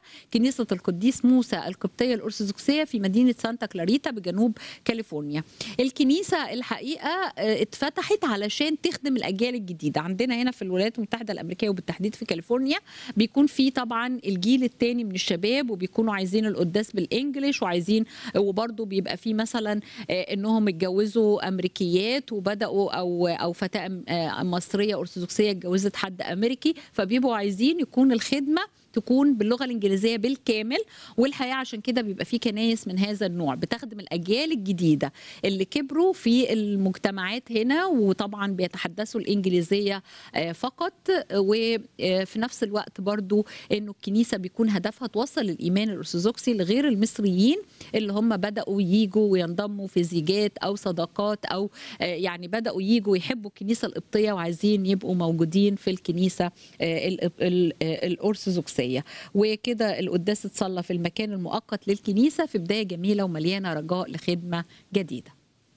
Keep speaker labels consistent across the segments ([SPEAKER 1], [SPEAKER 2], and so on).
[SPEAKER 1] كنيسة القديس موسى القبطية الأرثوذكسية في مدينة سانتا كلاريتا بجنوب كاليفورنيا الكنيسة الحقيقة آه، اتفتحت علشان تخدم الأجيال الجديدة عندنا هنا في الولايات المتحدة الأمريكية وبالتحديد في كاليفورنيا بيكون في طبعا الجيل الثاني من الشباب وبيكونوا عايزين القداس بالانجلش وعايزين وبرضه بيبقى في مثلا آه، انهم اتجوزوا امريكيات وبداوا او او فتاه آه، مصريه ارثوذكسيه اتجوزت حد امريكي فبيبقوا عايزين يكون الخدمه تكون باللغه الانجليزيه بالكامل والحقيقه عشان كده بيبقى في كنايس من هذا النوع بتخدم الاجيال الجديده اللي كبروا في المجتمعات هنا وطبعا بيتحدثوا الانجليزيه آه، فقط وفي نفس الوقت برضو انه الكنيسه بيكون هدفها توصل الايمان الارثوذكسي لغير المصريين اللي هم بداوا يجوا وينضموا في زيجات او صداقات او آه، يعني بداوا يجوا يحبوا الكنيسه القبطيه وعايزين يبقوا موجودين في الكنيسه آه، ال- ال- آه، الارثوذكسيه وكده القداس اتصلى في المكان المؤقت للكنيسه في بدايه جميله ومليانه رجاء لخدمه جديده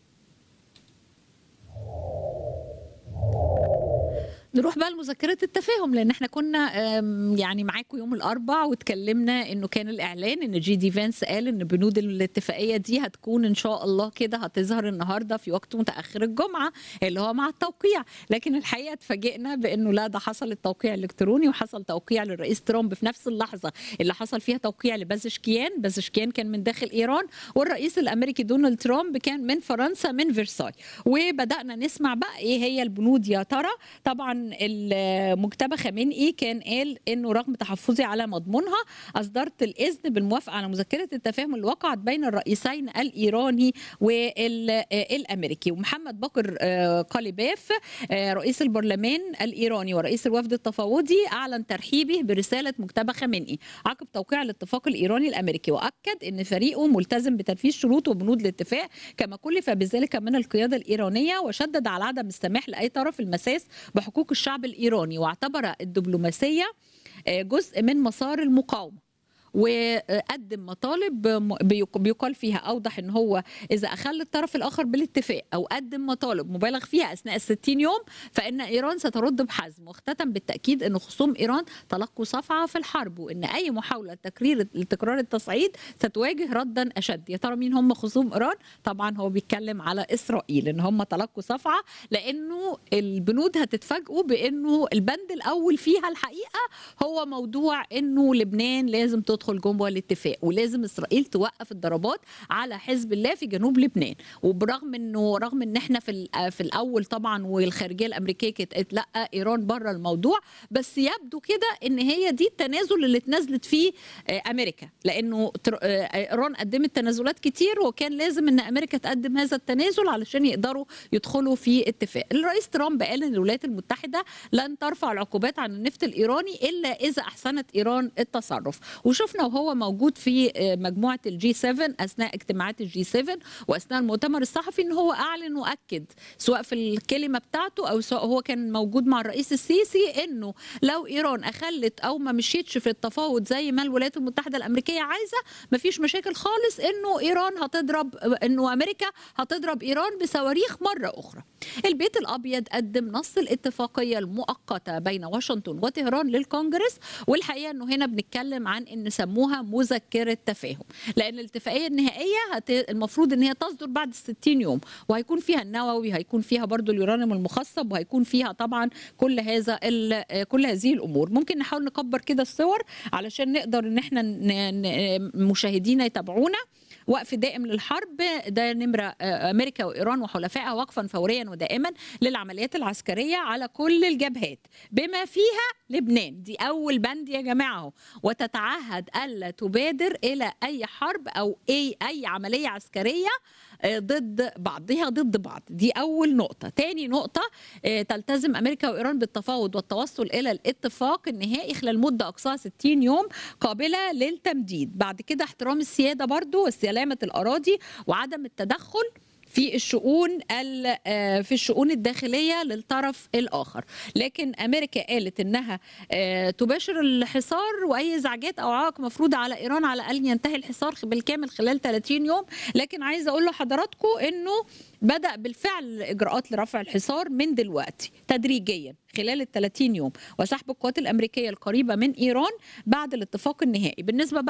[SPEAKER 1] نروح بقى لمذكرة التفاهم لان احنا كنا آم، يعني معاكم يوم الاربع واتكلمنا انه كان الاعلان ان جي دي فانس قال ان بنود الاتفاقيه دي هتكون ان شاء الله كده هتظهر النهارده في وقت متاخر الجمعه اللي هو مع التوقيع لكن الحقيقه اتفاجئنا بانه لا ده حصل التوقيع الالكتروني وحصل توقيع للرئيس ترامب في نفس اللحظه اللي حصل فيها توقيع لبازشكيان بازشكيان كان من داخل ايران والرئيس الامريكي دونالد ترامب كان من فرنسا من فرساي وبدانا نسمع بقى ايه هي البنود يا ترى طبعا المجتبى خامنئي كان قال انه رغم تحفظي على مضمونها اصدرت الاذن بالموافقه على مذكره التفاهم اللي وقعت بين الرئيسين الايراني والامريكي ومحمد بكر آه، قاليباف آه، رئيس البرلمان الايراني ورئيس الوفد التفاوضي اعلن ترحيبه برساله مجتبى خامنئي عقب توقيع الاتفاق الايراني الامريكي واكد ان فريقه ملتزم بتنفيذ شروط وبنود الاتفاق كما كلف بذلك من القياده الايرانيه وشدد على عدم السماح لاي طرف المساس بحقوق الشعب الايراني واعتبر الدبلوماسيه آه، جزء من مسار المقاومه وقدم مطالب بيق- بيقال فيها اوضح ان هو اذا اخل الطرف الاخر بالاتفاق او قدم مطالب مبالغ فيها اثناء ال 60 يوم فان ايران سترد بحزم واختتم بالتاكيد ان خصوم ايران تلقوا صفعه في الحرب وان اي محاوله تكرير لتكرار التصعيد ستواجه ردا اشد يا ترى مين هم خصوم ايران طبعا هو بيتكلم على اسرائيل ان هم تلقوا صفعه لانه البنود هتتفاجئوا بانه البند الاول فيها الحقيقه هو موضوع انه لبنان لازم تدخل جوه الاتفاق ولازم اسرائيل توقف الضربات على حزب الله في جنوب لبنان وبرغم انه رغم ان احنا في ال- في الاول طبعا والخارجيه الامريكيه كانت قالت لا ايران بره الموضوع بس يبدو كده ان هي دي التنازل اللي اتنازلت فيه آه، امريكا لانه تر- آه، ايران قدمت تنازلات كتير وكان لازم ان امريكا تقدم هذا التنازل علشان يقدروا يدخلوا في اتفاق الرئيس ترامب قال ان الولايات المتحده لن ترفع العقوبات عن النفط الايراني الا اذا احسنت ايران التصرف وشفنا وهو موجود في آه، مجموعه الجي 7 اثناء اجتماعات الجي 7 واثناء المؤتمر الصحفي ان هو اعلن واكد سواء في الكلمه بتاعته او سواء هو كان موجود مع الرئيس السيسي انه لو ايران اخلت او ما مشيتش في التفاوض زي ما الولايات المتحده الامريكيه عايزه مفيش مشاكل خالص انه ايران هتضرب انه امريكا هتضرب ايران بصواريخ مره اخرى البيت الابيض قدم نص الاتفاقيه المؤقته بين واشنطن وطهران للكونجرس والحقيقه انه هنا بنتكلم عن ان سموها مذكره تفاهم لان الاتفاقيه النهائيه هت... المفروض ان هي تصدر بعد 60 يوم وهيكون فيها النووي هيكون فيها برضو اليورانيوم المخصب وهيكون فيها طبعا كل هذا ال... كل هذه الامور ممكن نحاول نكبر كده الصور علشان نقدر ان احنا ن... ن... مشاهدينا يتابعونا وقف دائم للحرب ده نمرة آه، أمريكا وإيران وحلفائها وقفا فوريا ودائما للعمليات العسكرية على كل الجبهات بما فيها لبنان دي أول بند يا جماعة اهو. وتتعهد ألا تبادر إلى أي حرب أو أي أي عملية عسكرية آه، ضد بعضها ضد بعض دي أول نقطة تاني نقطة آه، تلتزم أمريكا وإيران بالتفاوض والتوصل إلى الاتفاق النهائي خلال مدة أقصاها 60 يوم قابلة للتمديد بعد كده احترام السيادة برضو وسلامة الأراضي وعدم التدخل في الشؤون ال- آه، في الشؤون الداخليه للطرف الاخر لكن امريكا قالت انها آه، تباشر الحصار واي ازعاجات او عوائق مفروضه على ايران على ان ينتهي الحصار بالكامل خلال 30 يوم لكن عايزه اقول لحضراتكم انه بدا بالفعل اجراءات لرفع الحصار من دلوقتي تدريجيا خلال ال 30 يوم وسحب القوات الامريكيه القريبه من ايران بعد الاتفاق النهائي بالنسبه